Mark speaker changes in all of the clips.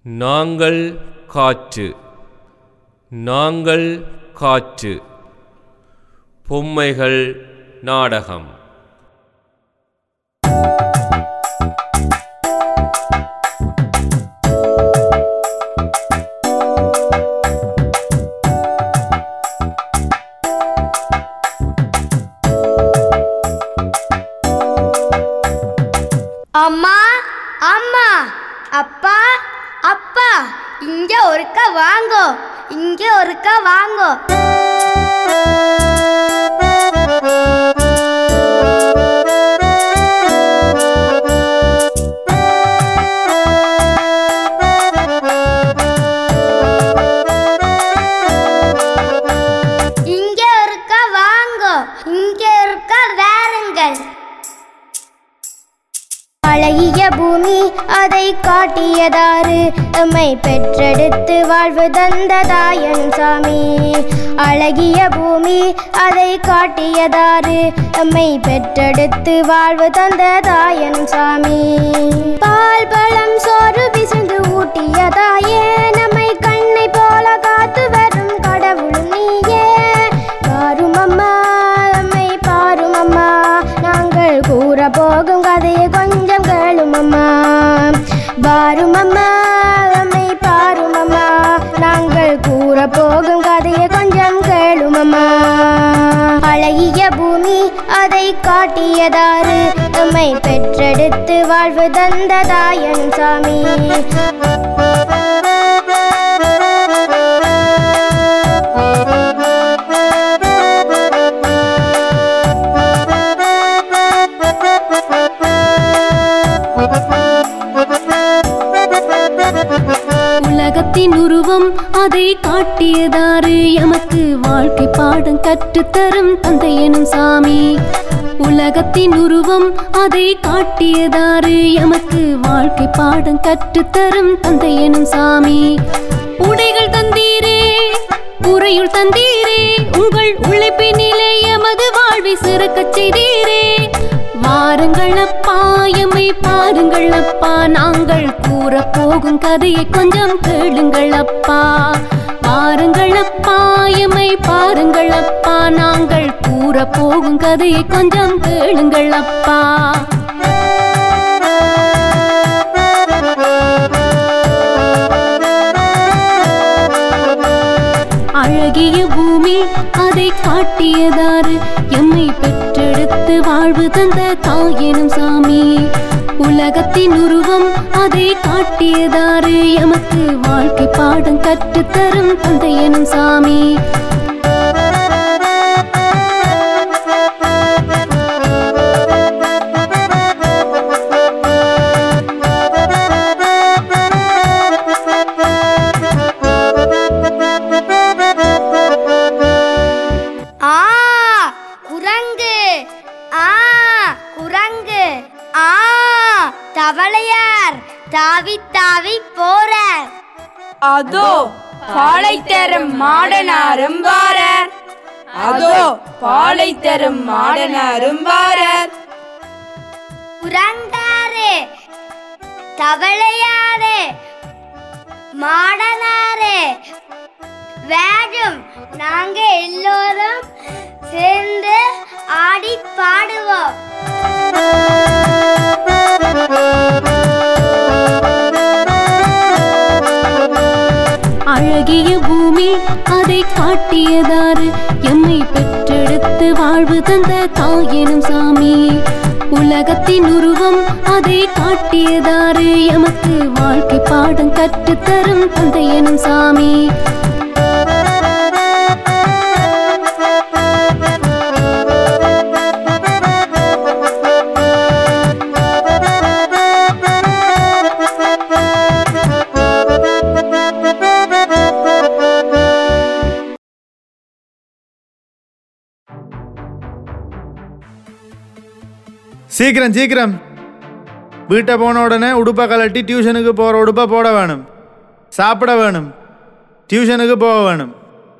Speaker 1: நாங்கள் காற்று நாங்கள் காற்று பொம்மைகள் நாடகம்
Speaker 2: அம்மா அம்மா அப்பா அப்பா இங்க ஒருக்க வாங்கோ இங்க ஒருக்க வாங்கோ இங்க ஒருக்க வாங்கோ இங்க இருக்க வேறுங்கள் அழகிய பூமி அதை காட்டியதாறு எம்மை பெற்றெடுத்து வாழ்வு தந்ததாயன் சாமி அழகிய பூமி அதை காட்டியதாறு எம்மை பெற்றெடுத்து வாழ்வு தந்ததாயன் சாமி பால் பழம் சோறு பிசைந்து ஊட்டியதாயே நம்மை கண்ணை போல காத்து வரும் கடவுள் நீயே பாரும் அம்மா நம்மை பாரும் அம்மா நாங்கள் கூற போகும் கதையை கொஞ்சம் கேளும் அம்மா பாரும் அம்மா நம்மை பாரும் அம்மா நாங்கள் கூற போகும் கதையை கொஞ்சம் கேளும் அம்மா அழகிய பூமி அதை காட்டியதாறு நம்மை பெற்றெடுத்து வாழ்வு தந்ததாயன் சாமி
Speaker 3: உலகத்தின் உருவம் அதை காட்டியதாறு எமக்கு வாழ்க்கை பாடம் கற்றுத்தரும் தந்தை எனும் சாமி உலகத்தின் உருவம் அதை காட்டியதாறு எமக்கு வாழ்க்கை பாடம் கற்றுத்தரும் தந்தை எனும் சாமி உடைகள் தந்தீரே உரையுள் தந்தீரே உங்கள் உழைப்பினிலே எமது வாழ்வை சிறக்கச் செய்தீரே வாருங்கள் அப்பா எம்மை பாருங்கள் அப்பா நாங்கள் கூற போகும் கதையை கொஞ்சம் கேளுங்கள் அப்பா வாருங்கள் அப்பா எம்மை பாருங்கள் அப்பா நாங்கள் கூற போகும் கதையை கொஞ்சம் கேளுங்கள் அப்பா அழகிய பூமி அதை காட்டியதாறு எம்மை பெற்றெடுத்து வாழ்வு தந்த தாயெனும் சாமி உலகத்தின் உருவம் அதை காட்டியதாறு எமக்கு வாழ்க்கை பாடம் கற்றுத்தரும் தந்தை எனும் சாமி
Speaker 2: ஆ குரங்கு ஆ குரங்கு ஆ தவளையார் தாவி தாவி போற
Speaker 4: அதோ பாலை தரும் மாடனாரும் வாரர் அதோ பாலை தரும் மாடனாரும் வாரர்
Speaker 2: குரங்காரு தவளையாரு மாடனாரு வேகம் நாங்க எல்லோரும் சேர்ந்து ஆடி பாடுவோம்
Speaker 3: அழகிய பூமி அதை காட்டியதாறு எம்மை பெற்றெடுத்து வாழ்வு தந்த தாயெனும் சாமி உலகத்தின் உருவம் அதை காட்டியதாறு எமக்கு வாழ்க்கை பாடம் கற்றுத்தரும் தந்தை எனும் சாமி
Speaker 5: சீக்கிரம் சீக்கிரம் வீட்டை போன உடனே உடுப்பை கலட்டி டியூஷனுக்கு போகிற உடுப்பை போட வேணும் சாப்பிட வேணும் டியூஷனுக்கு போக வேணும்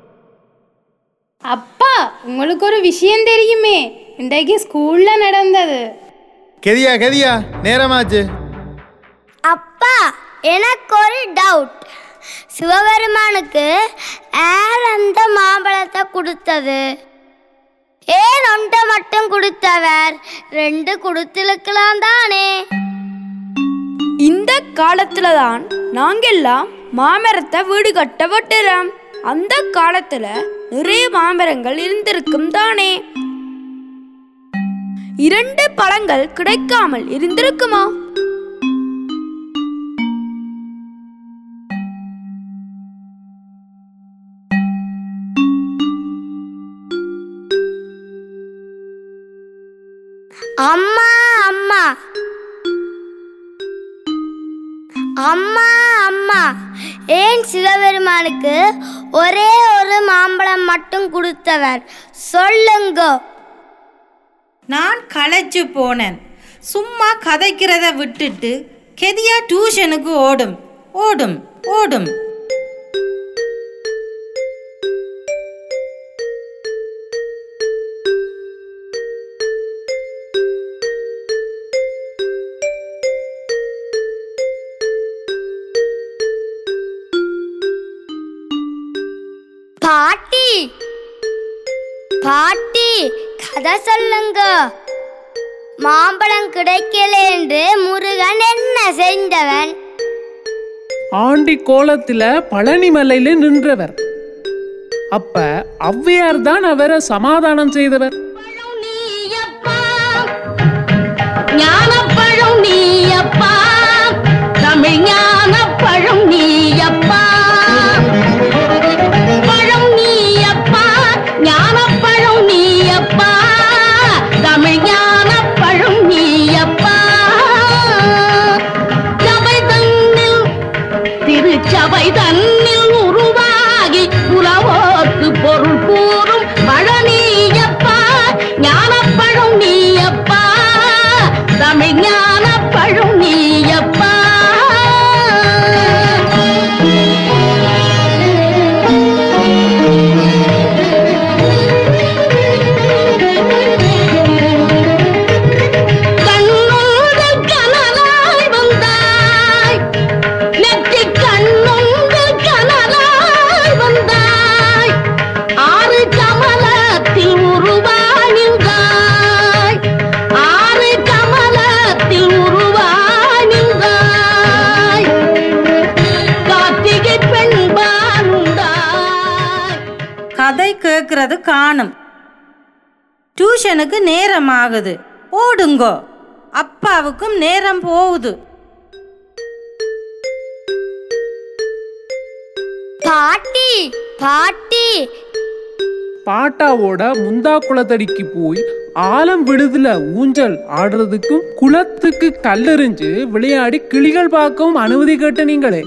Speaker 6: அப்பா உங்களுக்கு ஒரு விஷயம் தெரியுமே இன்றைக்கு ஸ்கூல்ல நடந்தது
Speaker 5: கெதியா கெதியா நேரமாச்சு
Speaker 2: அப்பா எனக்கு ஒரு டவுட் சிவபெருமானுக்கு யார் அந்த மாம்பழத்தை கொடுத்தது ஏன் ஒன்றை மட்டும் கொடுத்தவர் ரெண்டு கொடுத்திருக்கலாம் தானே
Speaker 4: இந்த காலத்துல தான் நாங்கெல்லாம் மாமரத்தை வீடு கட்ட வெட்டுறோம் அந்த காலத்துல நிறைய மாமரங்கள் இருந்திருக்கும் தானே இரண்டு பழங்கள் கிடைக்காமல் இருந்திருக்குமா
Speaker 2: அம்மா அம்மா அம்மா அம்மா ஏன் சிவபெருமானுக்கு ஒரே ஒரு மாம்பழம் மட்டும் கொடுத்தவர் சொல்லுங்க
Speaker 7: நான் களைச்சு போனேன் சும்மா கதைக்கிறத விட்டுட்டு கெதியா டியூஷனுக்கு ஓடும் ஓடும் ஓடும்
Speaker 2: பாட்டி பாட்டி கதை சொல்லுங்க மாம்பழம் கிடைக்கல என்று முருகன் என்ன செஞ்சவன்
Speaker 8: ஆண்டி கோலத்துல பழனி மலையில நின்றவர் அப்ப ஔவையார் தான் அவரை சமாதானம் செய்தவர்
Speaker 3: ஞானப்பழம் நீயப்பா தமிழ் ஞானப்பழம் நீயப்பா பழம் நீயப்பா ஞானப்பழம் நீயப்பா தமிழ் ஞானப்பழம் நீயப்பா சபை தன்னில் திருச்சபை தன்னில் உருவாகி உலவோக்கு பொருள் கூறும் பழனியப்பா ஞானப்பழம் நீயப்பா தமிழ் ஞானப்பழம் நீயப்பா கண்ணுங்கள் கனலாய் வந்தாய் நெற்றி கண்ணுங்கள் கனலாய் வந்தாய் ஆறு கமலத்தில் உருவானிந்தாய் ஆறு கமலத்தில் உருவானிந்தாய் கார்த்திகை பெண்பானுந்தாய்
Speaker 7: கதை கேட்கறது காணும் டியூஷனுக்கு நேரம் ஆகுது ஓடுங்கோ அப்பாவுக்கும் நேரம் போகுது
Speaker 2: பாட்டி பாட்டி
Speaker 8: பாட்டாவோட முந்தா குளத்தடிக்கு போய் ஆலம் விடுதுல ஊஞ்சல் ஆடுறதுக்கும் குளத்துக்கு கல்லெறிஞ்சு விளையாடி கிளிகள் பார்க்கவும் அனுமதி கேட்ட நீங்களே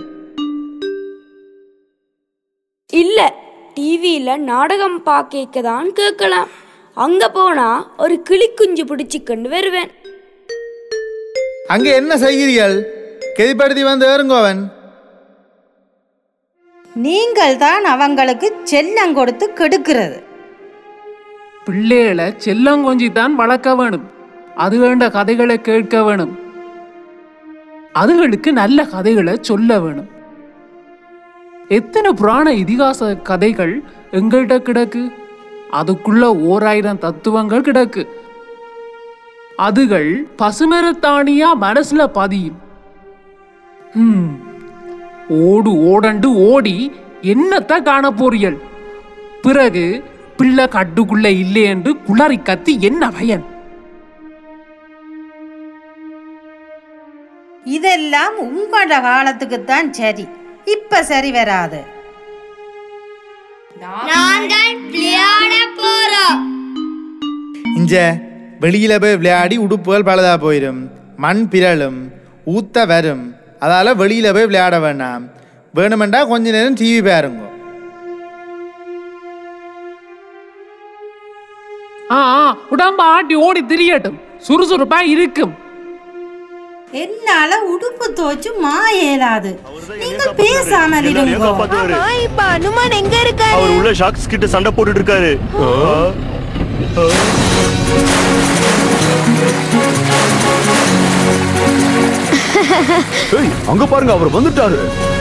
Speaker 4: இல்ல டிவியில நாடகம் பார்க்க தான் கேட்கலாம் அங்க போனா ஒரு கிளிக்குஞ்சு பிடிச்சிக்கொண்டு வருவேன்
Speaker 5: அங்கே என்ன செய்கிறீர்கள் கெதிப்படுத்தி வந்து ஏறுங்கோவன்
Speaker 7: நீங்கள் தான் அவங்களுக்கு செல்லம் கொடுத்து கெடுக்கிறது
Speaker 8: பிள்ளைகளை செல்லங்கொஞ்சி தான் வளர்க்க வேணும் அது வேண்ட கதைகளை கேட்க வேணும் அதுகளுக்கு நல்ல கதைகளை சொல்ல வேணும் எத்தனை புராண இதிகாச கதைகள் எங்கள்கிட்ட கிடக்கு அதுக்குள்ள ஓராயிரம் தத்துவங்கள் கிடக்கு அதுகள் பசுமரத்தாணியா மனசுல பதியும் ஹம், ஓடு ஓடண்டு ஓடி என்னத்த காண போறீர்கள் பிறகு பிள்ளை கட்டுக்குள்ள இல்லை என்று குளறி கத்தி என்ன பயன்
Speaker 7: இதெல்லாம் உங்களோட காலத்துக்கு தான் சரி இப்ப சரி வராது
Speaker 2: நாங்கள் விளையாட போறோம்
Speaker 5: இஞ்ச வெளியில போய் விளையாடி உடுப்புகள் பழுதா போயிடும் மண் பிறழும் ஊத்த வரும் அதால வெளியில போய் விளையாட வேண்டாம் வேணுமெண்டா கொஞ்ச நேரம் டிவி பாருங்க
Speaker 8: ஆ ஆ, உடம்ப ஆட்டி ஓடி திரியட்டும் சுறுசுறுப்பா இருக்கும்
Speaker 7: என்னால உடுப்பு துவைச்சு மாயேலாது நீங்க பேசாமல் இருங்கோ
Speaker 4: இப்ப அனுமான் எங்க இருக்க
Speaker 9: அவர் உள்ள ஷாக்ஸ் கிட்ட சண்டை போட்டுட்டு இருக்காரு ஆ. ஏய் அங்க பாருங்க அவர் வந்துட்டாரு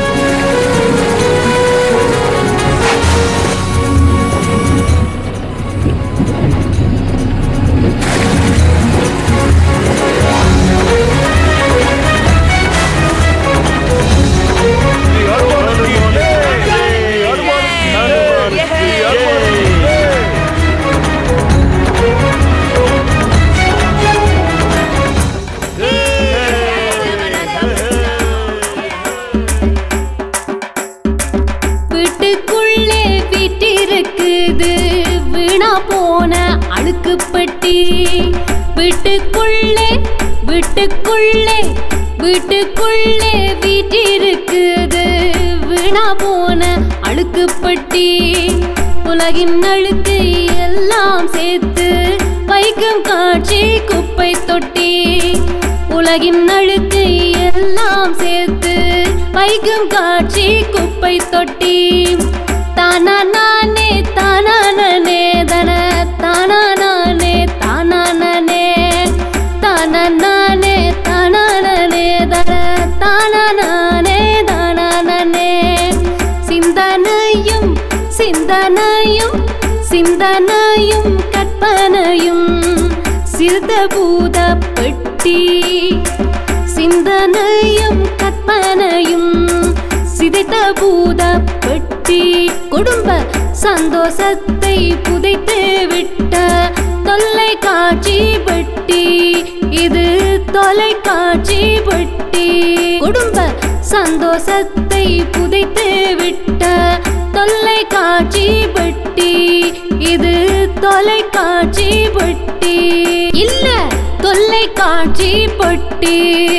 Speaker 3: வீட்டுக்குள்ளே வீட்டிருக்குது வீணா போன அழுக்குப்பட்டி வீட்டுக்குள்ளே வீட்டுக்குள்ளே வீட்டுக்குள்ளே வீட்டிருக்குது வீணா போன அழுக்குப்பட்டி உலகின் அழுக்கு எல்லாம் சேர்த்து வைக்கும் காட்சி குப்பை தொட்டி உலகின் அழுக்கு எல்லாம் சேர்த்து வைக்கும் காட்சி குப்பை தொட்டி தானா நானே தானா நானே தன தானா நானே தானா நானே தானா நானே தானா நானே தன தானா நானே தானா நானே சிந்தனையும் சிந்தனையும் சிந்தனையும் கற்பனையும் சிறுத பூத பெட்டி சிந்தனையும் கற்பனையும் சிதைத்த பூத பெட்டி குடும்ப சந்தோஷத்தை புதைத்து விட்ட தொலைக்காட்சி பெட்டி இது தொலைக்காட்சி பெட்டி குடும்ப சந்தோஷத்தை புதைத்து விட்ட தொலைக்காட்சி பெட்டி இது தொலைக்காட்சி பெட்டி இல்ல தொலைக்காட்சி பெட்டி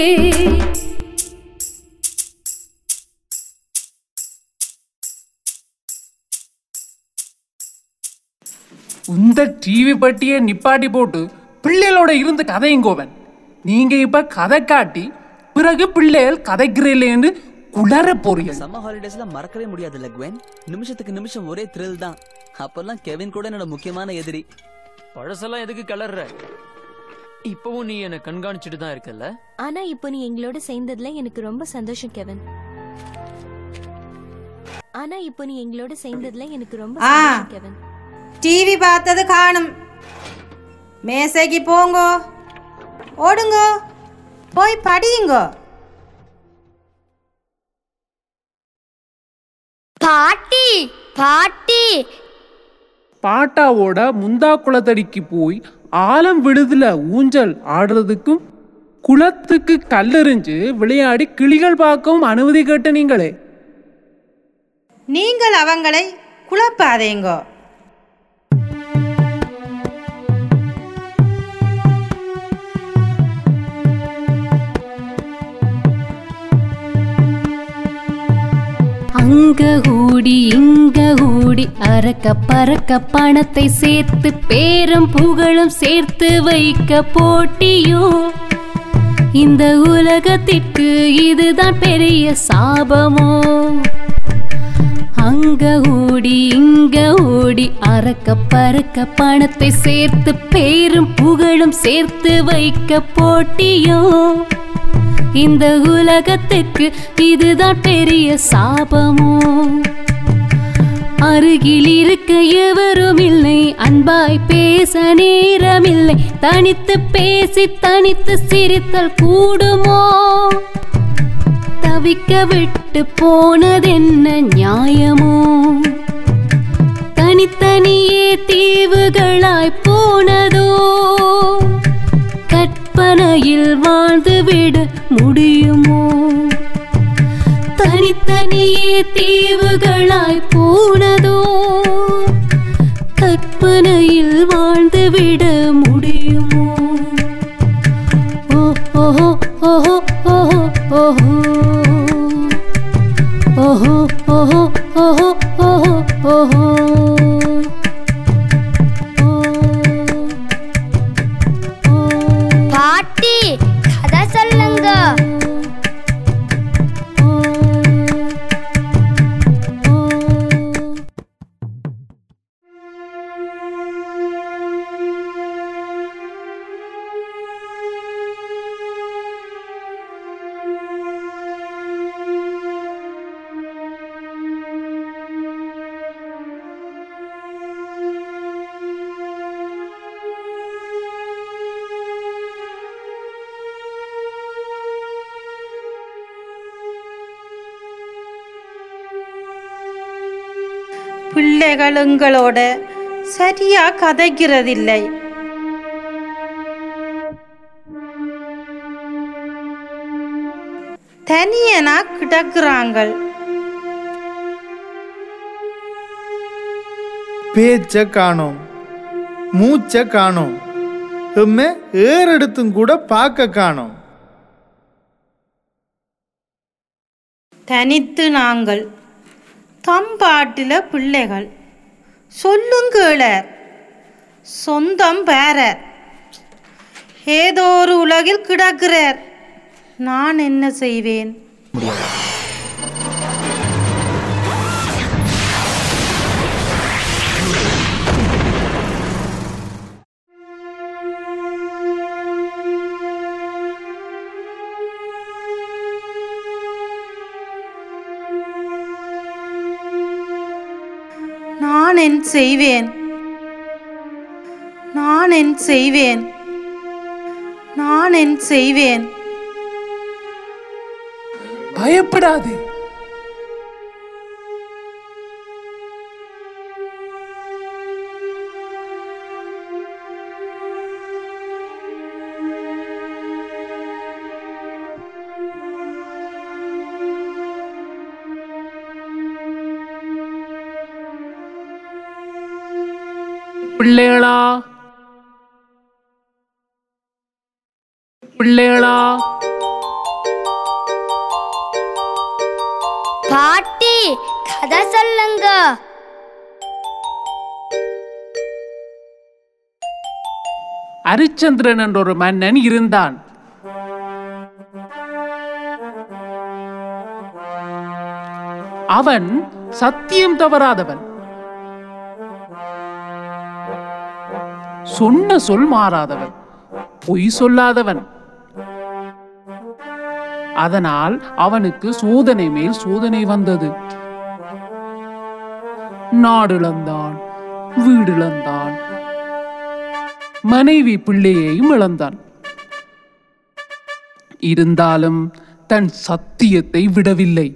Speaker 8: இந்த டிவி பட்டியை நிப்பாட்டி போட்டு பிள்ளைகளோட இருந்து கதையுங்கோவன் நீங்க இப்ப கதை காட்டி பிறகு பிள்ளைகள் கதைக்கிறீங்களேன்னு குளற போறீங்க
Speaker 10: சம்மர் ஹாலிடேஸ்ல மறக்கவே முடியாதுல்ல குவென் நிமிஷத்துக்கு நிமிஷம் ஒரே த்ரில் தான் அப்பெல்லாம் கெவின் கூட என்னோட முக்கியமான எதிரி
Speaker 11: பழசெல்லாம் எதுக்கு கிளற இப்பவும் நீ என்ன கண்காணிச்சுட்டு தான் இருக்கல்ல
Speaker 12: ஆனா இப்போ நீ எங்களோட சேர்ந்ததுல எனக்கு ரொம்ப சந்தோஷம் கெவன் ஆனா இப்போ நீ எங்களோட சேர்ந்ததுல எனக்கு ரொம்ப
Speaker 7: ஆ.
Speaker 12: சந்தோஷம் கெவன்
Speaker 7: டிவி பார்த்தது காணும் மேசைக்கு போங்கோ ஓடுங்கோ போய் படியுங்கோ
Speaker 2: பாட்டி பாட்டி
Speaker 8: பாட்டாவோட முந்தா குளத்தடிக்கு போய் ஆலம் விடுதல ஊஞ்சல் ஆடுறதுக்கும் குளத்துக்கு கல்லெறிஞ்சு விளையாடி கிளிகள் பார்க்கவும் அனுமதி கேட்ட நீங்களே
Speaker 7: நீங்கள் அவங்களை குழப்பாதேங்கோ
Speaker 3: அங்க கூடி இங்க கூடி அறக்க பறக்க பணத்தை சேர்த்து பேரும் புகழும் சேர்த்து வைக்க போட்டியோ இந்த உலகத்திற்கு இதுதான் பெரிய சாபமோ அங்க ஓடி இங்க ஓடி அறக்க பறக்க பணத்தை சேர்த்து பேரும் புகழும் சேர்த்து வைக்க போட்டியோ இந்த உலகத்துக்கு இதுதான் பெரிய சாபமோ அருகில் இருக்க எவரும் இல்லை அன்பாய் பேச நேரமில்லை தனித்து பேசி தனித்து சிரித்தல் கூடுமோ தவிக்க விட்டு போனதென்ன நியாயமோ தனித்தனியே தீவுகளாய் போனதோ கற்பனையில் வாழ்ந்துவிட முடியுமோ தனித்தனியே தீவுகளாய் போனதோ கற்பனையில் வாழ்ந்துவிட முடியுமோ ஓ ஓஹோ ஓஹோ ஓஹோ ஓஹோ ஓஹோ ஓஹோ ஓஹோ ஓஹோ ஓஹோ
Speaker 2: பாட்டி கதை சொல்லுங்க
Speaker 7: பிள்ளைகள் எங்களோட சரியா கதைக்கிறதில்லை தனியனா கிடக்குறாங்கள்
Speaker 5: பேச்ச காணோம் மூச்ச காணோம் எம்மை ஏறெடுத்தும் கூட பார்க்க காணோம்
Speaker 7: தனித்து நாங்கள் தம்பாட்டில பிள்ளைகள் சொல்லுங்களர் சொந்தம் பேரர் ஏதோ ஒரு உலகில் கிடக்கிறார் நான் என்ன செய்வேன் நான் என் செய்வேன் நான் என் செய்வேன் நான் என் செய்வேன்
Speaker 8: பயப்படாதே பிள்ளைகளா பிள்ளைகளா
Speaker 2: பாட்டி கதை சொல்லுங்க
Speaker 8: அரிச்சந்திரன் என்ற ஒரு மன்னன் இருந்தான் அவன் சத்தியம் தவறாதவன் சொன்ன சொல் மாறாதவன் பொய் சொல்லாதவன் அதனால் அவனுக்கு சோதனை மேல் சோதனை வந்தது நாடிழந்தான் வீடிழந்தான் மனைவி பிள்ளையையும் இழந்தான் இருந்தாலும் தன் சத்தியத்தை விடவில்லை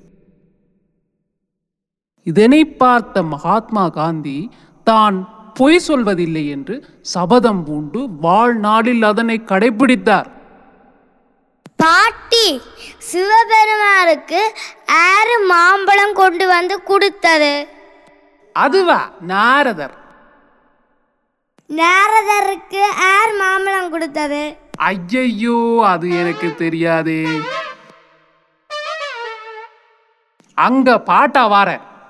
Speaker 8: இதனை பார்த்த மகாத்மா காந்தி தான் பொய் சொல்வதில்லை என்று சபதம் பூண்டு வாழ்நாளில் அதனை கடைபிடித்தார்
Speaker 2: பாட்டி சிவபெருமாருக்கு ஆறு மாம்பழம் கொண்டு வந்து கொடுத்தது
Speaker 8: அதுவா நாரதர்
Speaker 2: நாரதருக்கு ஆறு மாம்பழம் கொடுத்தது
Speaker 8: ஐயையோ அது எனக்கு தெரியாதே அங்க பாட்டா வார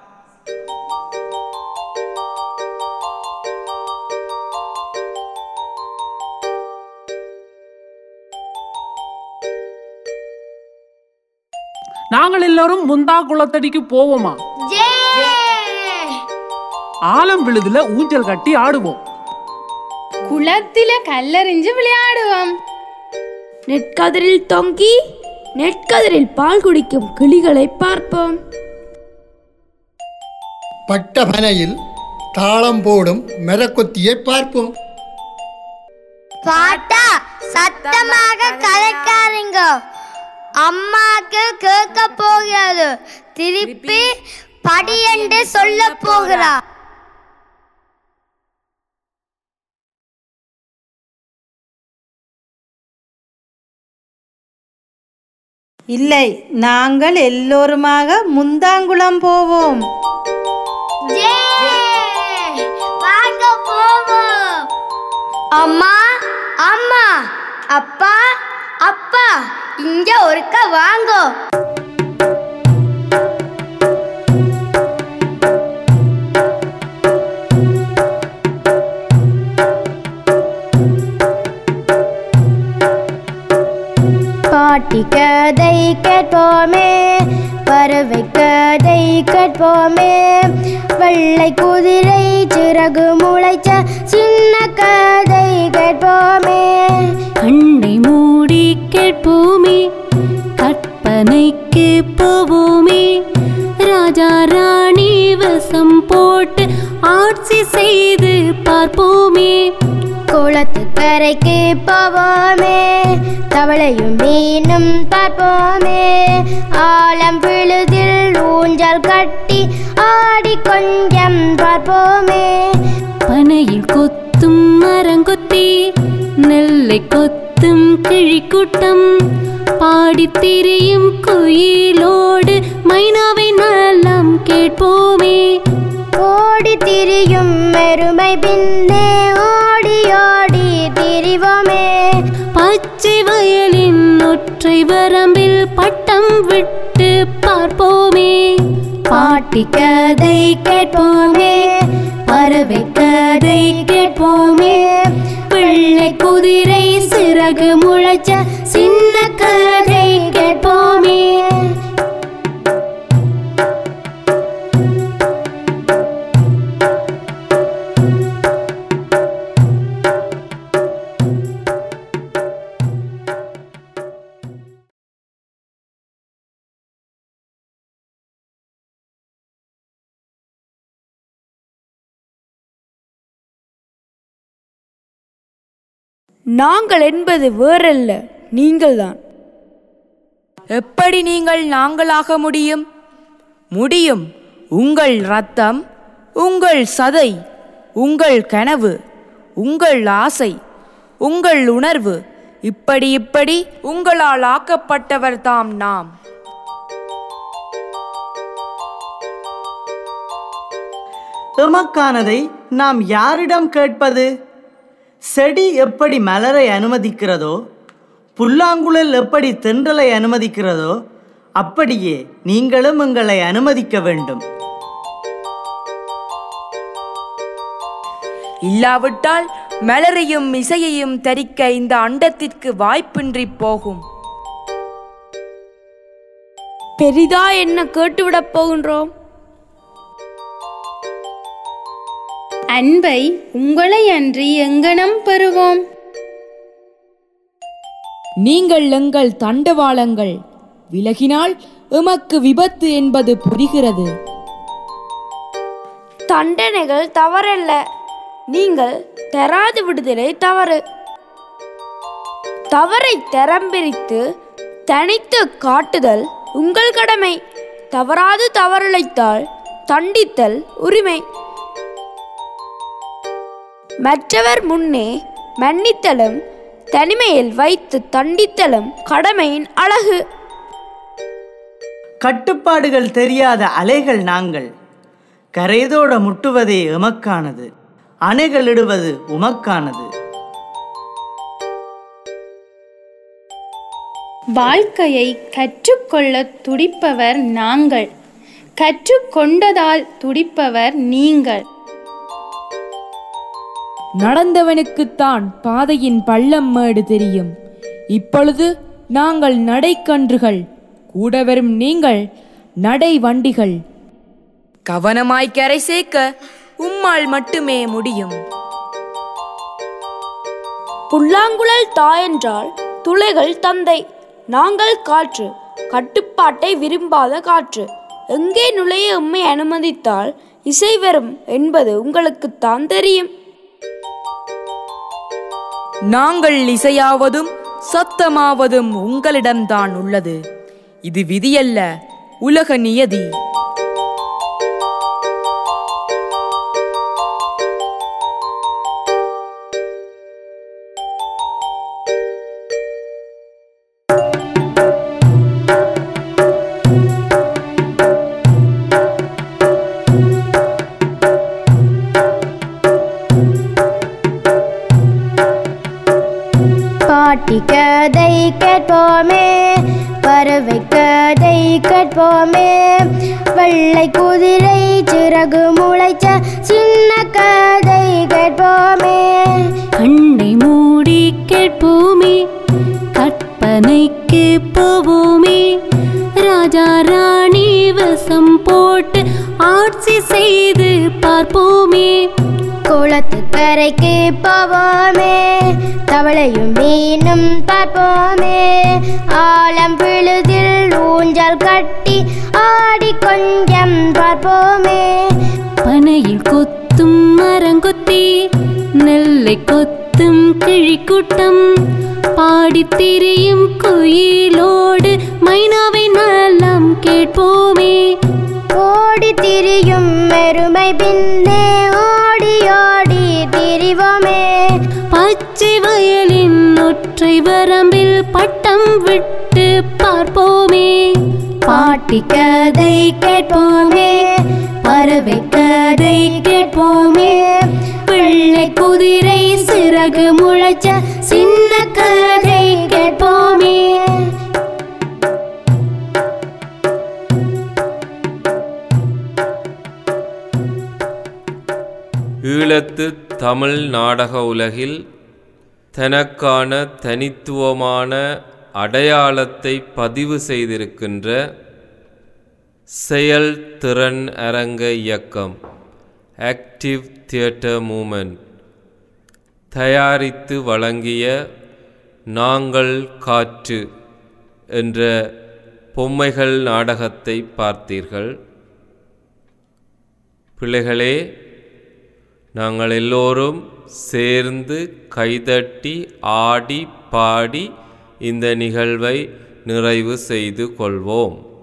Speaker 8: நாங்கள் எல்லாரும் முந்தா குளத்தடிக்கு போவோமா ஆலம் விழுதுல ஊஞ்சல் கட்டி ஆடுவோம்
Speaker 6: குளத்தில கல்லறிஞ்சு விளையாடுவோம்
Speaker 4: நெற்கதிரில் தொங்கி நெற்கதிரில் பால் குடிக்கும் கிளிகளை பார்ப்போம்
Speaker 13: பட்ட பனையில் தாளம் போடும் மரக்கொத்தியை பார்ப்போம்
Speaker 2: பாட்டா சத்தமாக கதைக்காதீங்க அம்மாக்கு கேட்க போகிறது திருப்பி படி என்று சொல்ல போகிறா
Speaker 7: இல்லை நாங்கள் எல்லோருமாக முந்தாங்குளம் போவோம்
Speaker 2: வாங்க போவோம் அம்மா அம்மா அப்பா அப்பா இங்க ஒருக்க வாங்கோ பாட்டி கதை கேட்போமே பறவை கதை கேட்போமே வெள்ளை குதிரை சிறகு முளைச்ச சின்ன கதை கேட்போமே
Speaker 3: கண்ணை மூடி கேட்போமே கற்பனைக்கு போவோமே ராஜா ராணி வசம் போட்டு ஆட்சி செய்து பார்ப்போமே
Speaker 2: குளத்து கரைக்கு போவோமே தவளையும் மீனும் பார்ப்போமே ஆலம் விழுதில் ஊஞ்சல் கட்டி ஆடி ஆடி கொஞ்சம் பார்ப்போமே
Speaker 3: பனையில் கொத்தும் மரங்கொத்தி நெல்லை கொத்தும் கிழிக்கூட்டம் பாடித் திரியும் குயிலோடு மைனாவை நலம் கேட்போமே
Speaker 2: ஓடி திரியும் எருமை பின்னே ஓடி ஓடி திரிவோமே
Speaker 3: பச்சை வயலின் ஒற்றை வரம்பில் பட்டம் விட்டு பார்ப்போமே பாட்டி கதை கேட்போமே பறவை கதை கேட்போமே பிள்ளை குதிரை சிறகு முளைச்ச சின்ன கதை கேட்போமே
Speaker 4: நாங்கள் என்பது வேறல்ல நீங்கள்தான்
Speaker 14: எப்படி நீங்கள் நாங்களாக முடியும் முடியும் உங்கள் ரத்தம் உங்கள் சதை உங்கள் கனவு உங்கள் ஆசை உங்கள் உணர்வு இப்படி இப்படி உங்களால் ஆக்கப்பட்டவர் தாம் நாம்
Speaker 15: எமக்கானதை நாம் யாரிடம் கேட்பது செடி எப்படி மலரை அனுமதிக்கிறதோ புல்லாங்குழல் எப்படி தென்றலை அனுமதிக்கிறதோ அப்படியே நீங்களும் எங்களை அனுமதிக்க வேண்டும்
Speaker 14: இல்லாவிட்டால் மலரையும் இசையையும் தரிக்க இந்த அண்டத்திற்கு வாய்ப்பின்றி போகும்
Speaker 4: பெரிதா என்ன கேட்டுவிடப் போகின்றோம்
Speaker 6: அன்பை உங்களை அன்றி எங்கனம் பெறுவோம்
Speaker 14: நீங்கள் எங்கள் தண்டவாளங்கள் விலகினால் எமக்கு விபத்து என்பது புரிகிறது
Speaker 4: தண்டனைகள் தவறல்ல நீங்கள் தராது விடுதலை தவறு தவறை தரம் பிரித்து தனித்து காட்டுதல் உங்கள் கடமை தவறாது தவறிழைத்தால் தண்டித்தல் உரிமை மற்றவர் முன்னே மன்னித்தலும் தனிமையில் வைத்து தண்டித்தலும் கடமையின் அழகு
Speaker 15: கட்டுப்பாடுகள் தெரியாத அலைகள் நாங்கள் கரைதோட முட்டுவதே எமக்கானது அணைகளிடுவது உமக்கானது
Speaker 6: வாழ்க்கையை கற்றுக்கொள்ள துடிப்பவர் நாங்கள் கற்றுக்கொண்டதால் துடிப்பவர் நீங்கள்
Speaker 14: நடந்தவனுக்குத்தான் பாதையின் பள்ளம் மேடு தெரியும் இப்பொழுது நாங்கள் நடைக்கன்றுகள் கூட வரும் நீங்கள் நடை வண்டிகள் கவனமாய் கரை சேர்க்க உம்மால் மட்டுமே முடியும்
Speaker 4: புல்லாங்குழல் தாயென்றால் துளைகள் தந்தை நாங்கள் காற்று கட்டுப்பாட்டை விரும்பாத காற்று எங்கே நுழைய உம்மை அனுமதித்தால் இசை வரும் என்பது உங்களுக்குத்தான் தெரியும்
Speaker 14: நாங்கள் இசையாவதும் சத்தமாவதும் உங்களிடம்தான் உள்ளது இது விதியல்ல உலக நியதி
Speaker 2: பாட்டி கதை கேட்போமே பறவை கதை கேட்போமே வெள்ளை குதிரை சிறகு முளைச்ச சின்ன கதை கேட்போமே
Speaker 3: கண்ணை மூடி கேட்போமே கற்பனைக்கு போவோமே ராஜா ராணி வசம் போட்டு ஆட்சி செய்து பார்ப்போமே
Speaker 2: குளத்து கரைக்கு போவோமே தவளையும் மீனும் பார்ப்போமே ஆழம் விழுதில் ஊஞ்சல் கட்டி ஆடி கொஞ்சம் பார்ப்போமே
Speaker 3: பனையில் கொத்தும் மரங்கொத்தி நெல்லை கொத்தும் கிழிக்கூட்டம் பாடித் திரியும் குயிலோடு மைனாவை நலம் கேட்போமே
Speaker 2: ஓடி திரியும் பின்னே ஓடி ஓடி திரிவோமே
Speaker 3: பச்சை வயலின் ஒற்றை வரம்பில் பட்டம் விட்டு பார்ப்போமே
Speaker 2: பாட்டி கதை கேட்போமே பறவை கதை கேட்போமே
Speaker 3: பிள்ளை குதிரை சிறகு முளைச்ச சின்ன கதை கேட்போமே
Speaker 1: ஈழத்து தமிழ் நாடக உலகில் தனக்கான தனித்துவமான அடையாளத்தை பதிவு செய்திருக்கின்ற செயல் திறன் அரங்க இயக்கம் ஆக்டிவ் தியேட்டர் மூமெண்ட் தயாரித்து வழங்கிய நாங்கள் காற்று என்ற பொம்மைகள் நாடகத்தை பார்த்தீர்கள் பிள்ளைகளே நாங்கள் எல்லோரும் சேர்ந்து கைதட்டி ஆடி பாடி இந்த நிகழ்வை நிறைவு செய்து கொள்வோம்